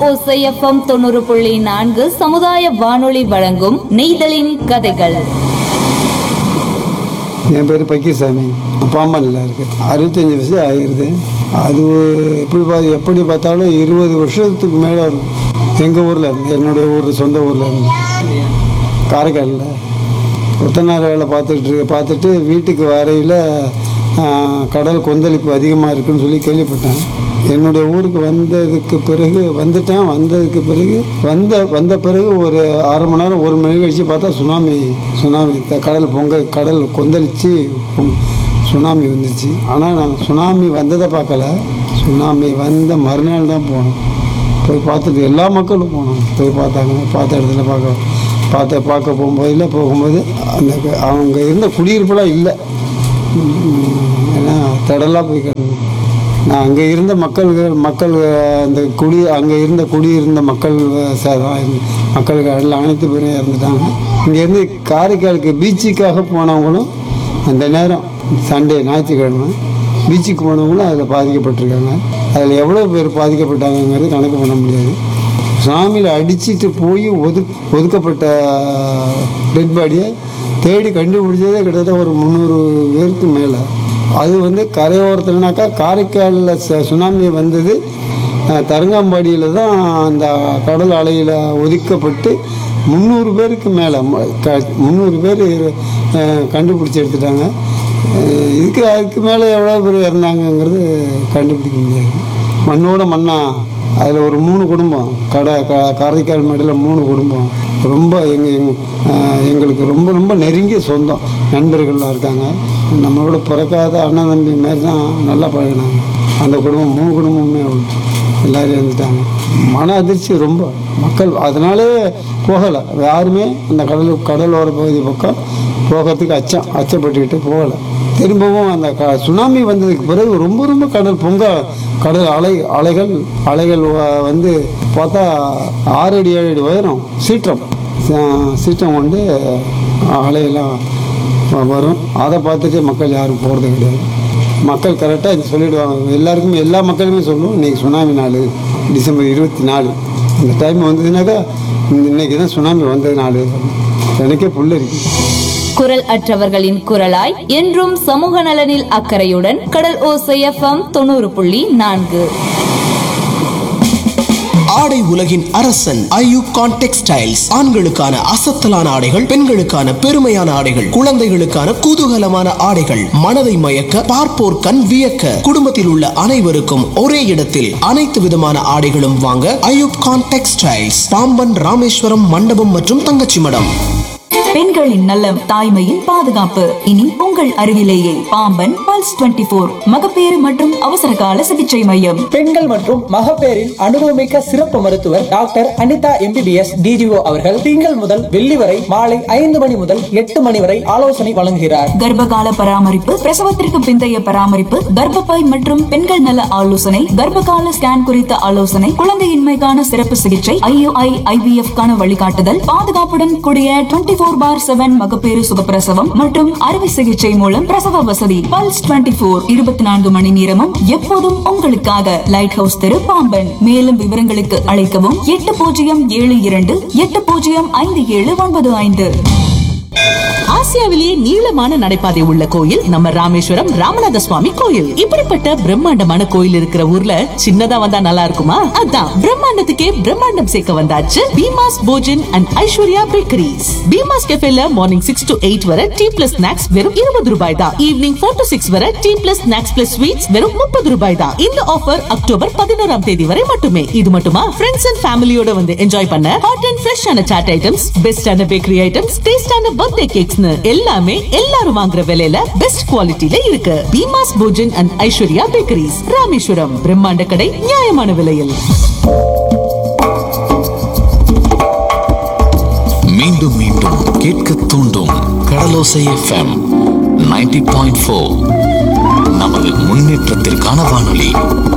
ஓசை எஃப்எம் தொண்ணூறு புள்ளி நான்கு சமுதாய வானொலி வழங்கும் நெய்தலின் கதைகள் என் பேர் பக்கீர்சாமி பாம்பனில் இருக்கு அறுபத்தஞ்சி வருஷம் ஆகிருது அது எப்படி பா எப்படி பார்த்தாலும் இருபது வருஷத்துக்கு மேலே இருக்கும் எங்கள் ஊரில் இருந்து என்னுடைய ஊர் சொந்த ஊரில் இருந்து காரைக்காலில் கொத்தனார் வேலை பார்த்துட்டு இருக்கு பார்த்துட்டு வீட்டுக்கு வரையில் கடல் கொந்தளிப்பு அதிகமாக இருக்குன்னு சொல்லி கேள்விப்பட்டேன் என்னுடைய ஊருக்கு வந்ததுக்கு பிறகு வந்துட்டேன் வந்ததுக்கு பிறகு வந்த வந்த பிறகு ஒரு அரை மணி நேரம் ஒரு மணி கழிச்சு பார்த்தா சுனாமி சுனாமி த- கடல் பொங்க கடல் கொந்தளிச்சு பொங்- சுனாமி வந்துச்சு ஆனால் நான் சுனாமி வந்ததை பார்க்கல சுனாமி வந்த மறுநாள் தான் போனோம் போய் பார்த்துட்டு எல்லா மக்களும் போனோம் போய் பார்த்தாங்க பார்த்த இடத்துல பார்க்க பார்த்த பார்க்க போகும்போதில் போகும்போது அந்த க- அவங்க இருந்த குடியிருப்புலாம் இல்லை ஏன்னா தடலாக போய் கிடந்தது நான் அங்கே இருந்த மக்கள்கள் மக்கள் அந்த குடி அங்கே இருந்த குடியிருந்த மக்கள் சேதம் இருந்து- மக்களுக்கு எல்லாம் அனைத்து பேரும் இறந்துட்டாங்க இங்கேருந்து காரைக்காலுக்கு பீச்சுக்காக போனவங்களும் அந்த நேரம் சண்டே ஞாயிற்றுக்கிழமை பீச்சுக்கு போனவங்களும் அதில் பாதிக்கப்பட்டிருக்காங்க அதில் எவ்வளோ பேர் பாதிக்கப்பட்டாங்கங்கிறது கணக்கு பண்ண முடியாது சாமியில் அடிச்சிட்டு போய் ஒது ஒதுக்கப்பட்ட டெட் பாடியை தேடி கண்டுபிடிச்சதே கிட்டத்தட்ட ஒரு முந்நூறு பேருக்கு மேலே அது வந்து கரையோரத்துலனாக்கா காரைக்காலில் ச- சுனாமி வந்தது அஹ், தரங்கம்பாடியில் தான் அந்த கடல் அலையில் ஒதுக்கப்பட்டு முந்நூறு பேருக்கு மேலே முந்நூறு பேர் அஹ், கண்டுபிடிச்சி எடுத்துட்டாங்க அஹ், இதுக்கு அதுக்கு மேலே எவ்வளோ பேர் இறந்தாங்கங்கிறது கண்டுபிடிக்க முடியாது மண்ணோட மண்ணா அதில் ஒரு மூணு குடும்பம் கடை க காரைக்கால் மேடையில் மூணு குடும்பம் ரொம்ப எங்கள் எங் ஆஹ் எங்களுக்கு ரொம்ப ரொம்ப நெருங்கிய சொந்தம் நண்பர்கள்லாம் இருக்காங்க நம்மளோட பிறக்காத அண்ணன் தம்பி மாதிரி தான் நல்லா பழகினாங்க அந்த குடும்பம் மூணு குடும்பமுமே உண்டு. எல்லாரும் இருந்துட்டாங்க மன அதிர்ச்சி ரொம்ப மக்கள் அதனாலே போகலை யாருமே அந்த கடல் கடலோர பகுதி பக்கம் போகிறதுக்கு அச்சம் அச்சப்பட்டுக்கிட்டு போகலை திரும்பவும் அந்த க சுனாமி வந்ததுக்கு பிறகு ரொம்ப ரொம்ப கடல் பொங்க கடல் அலை அலைகள் அலைகள் வ- வந்து பார்த்தா ஆறு அடி ஏழு அடி உயரம் சீற்றம் ச- சீற்றம் கொண்டு அலையெல்லாம் வ- வரும் அதை பார்த்துட்டு மக்கள் யாரும் போகிறது கிடையாது மக்கள் கரெக்டாக இது சொல்லிடுவாங்க எல்லாருக்குமே எல்லா மக்களுமே சொல்லுவோம் இன்னைக்கு சுனாமி நாள் டிசம்பர் இருபத்தி நாலு இந்த டைம் வந்ததுனாக்கா இன்னைக்கு தான் சுனாமி வந்தது நாள் எனக்கே புல்லரிக்கும் குரல் அற்றவர்களின் குரலாய் என்றும் சமூக நலனில் அக்கறையுடன் கடல் ஓசை எஃப்எம் தொண்ணூறு புள்ளி நான்கு ஆடை உலகின் அரசன் ஐயூகான் டெக்ஸ்டைல்ஸ் ஆண்களுக்கான அசத்தலான ஆடைகள் பெண்களுக்கான பெருமையான ஆடைகள் குழந்தைகளுக்கான குதூகலமான ஆடைகள் மனதை மயக்க பார்ப்போர் கண் வியக்க குடும்பத்தில் உள்ள அனைவருக்கும் ஒரே இடத்தில் அனைத்து விதமான ஆடைகளும் வாங்க ஐயூப்கான் டெக்ஸ்டைல்ஸ் பாம்பன் ராமேஸ்வரம் மண்டபம் மற்றும் தங்கச்சி மடம் பெண்களின் நலம் தாய்மையின் பாதுகாப்பு இனி உங்கள் அருகிலேயே பாம்பன் பல்ஸ் 24 போர் மகப்பேறு மற்றும் அவசர கால சிகிச்சை மையம் பெண்கள் மற்றும் மகப்பேறின் அனுபவமிக்க சிறப்பு மருத்துவர் டாக்டர் அனிதா எம்பிபிஎஸ் டிஜிஓ அவர்கள் திங்கள் முதல் வெள்ளி வரை மாலை ஐந்து மணி முதல் எட்டு மணி வரை ஆலோசனை வழங்குகிறார் கர்ப்பகால பராமரிப்பு பிரசவத்திற்கு பிந்தைய பராமரிப்பு கர்ப்பப்பை மற்றும் பெண்கள் நல ஆலோசனை கர்ப்பகால ஸ்கேன் குறித்த ஆலோசனை குழந்தையின்மைக்கான சிறப்பு சிகிச்சை ஐயுஐ ஐவிஎஃப் கான வழிகாட்டுதல் பாதுகாப்புடன் கூடிய டுவெண்டி போர் பார் செவன் மகப்பேறு சுகப்பிரசவம் மற்றும் அறுவை சிகிச்சை மூலம் பிரசவ வசதி பல்ஸ் 24 போர் இருபத்தி நான்கு மணி நேரமும் எப்போதும் உங்களுக்காக லைட் ஹவுஸ் தெரு பாம்பன் மேலும் விவரங்களுக்கு அழைக்கவும் எட்டு பூஜ்ஜியம் ஏழு இரண்டு எட்டு பூஜ்ஜியம் ஐந்து ஏழு ஒன்பது ஐந்து ஆசியாவிலேயே நீளமான நடைபாதை உள்ள கோயில் நம்ம ராமேஸ்வரம் ராமநாத சுவாமி கோயில் இப்படிப்பட்ட பிரம்மாண்டமான கோயில் இருக்கிற ஊர்ல சின்னதா வந்தா நல்லா இருக்குமா அதான் பிரம்மாண்டத்துக்கே பிரம்மாண்டம் சேர்க்க வந்தாச்சு பீமாஸ் போஜன் அண்ட் ஐஸ்வர்யா பேக்கரிஸ் பீமாஸ் கெஃபேல மார்னிங் சிக்ஸ் டு எயிட் வரை டீ பிளஸ் ஸ்நாக்ஸ் வெறும் இருபது ரூபாய் தான் ஈவினிங் ஃபோர் டு சிக்ஸ் வரை tea plus snacks plus sweets வெறும் முப்பது ரூபாய் தான் இந்த ஆஃபர் அக்டோபர் பதினோராம் தேதி வரை மட்டுமே இது மட்டுமா ஃப்ரெண்ட்ஸ் அண்ட் ஃபேமிலியோட வந்து என்ஜாய் பண்ண ஹாட் அண்ட் ஃப்ரெஷ்ஷான சாட் ஐட்டம்ஸ் பெஸ்டான பேக்கரி ஐட்டம்ஸ் டேஸ்டான பர்த்டே கேக்ஸ்னு எல்லாமே எல்லாரும் வாங்குற விலையில பெஸ்ட் குவாலிட்டில இருக்கு பீமாஸ் போஜன் அண்ட் ஐஸ்வர்யா பேக்கரிஸ் ராமேஸ்வரம் பிரம்மாண்ட கடை நியாயமான விலையில் மீண்டும் மீண்டும் கேட்க தூண்டும் கடலோசை எஃப்எம் 90.4 பாயிண்ட் நமது முன்னேற்றத்திற்கான வானொலி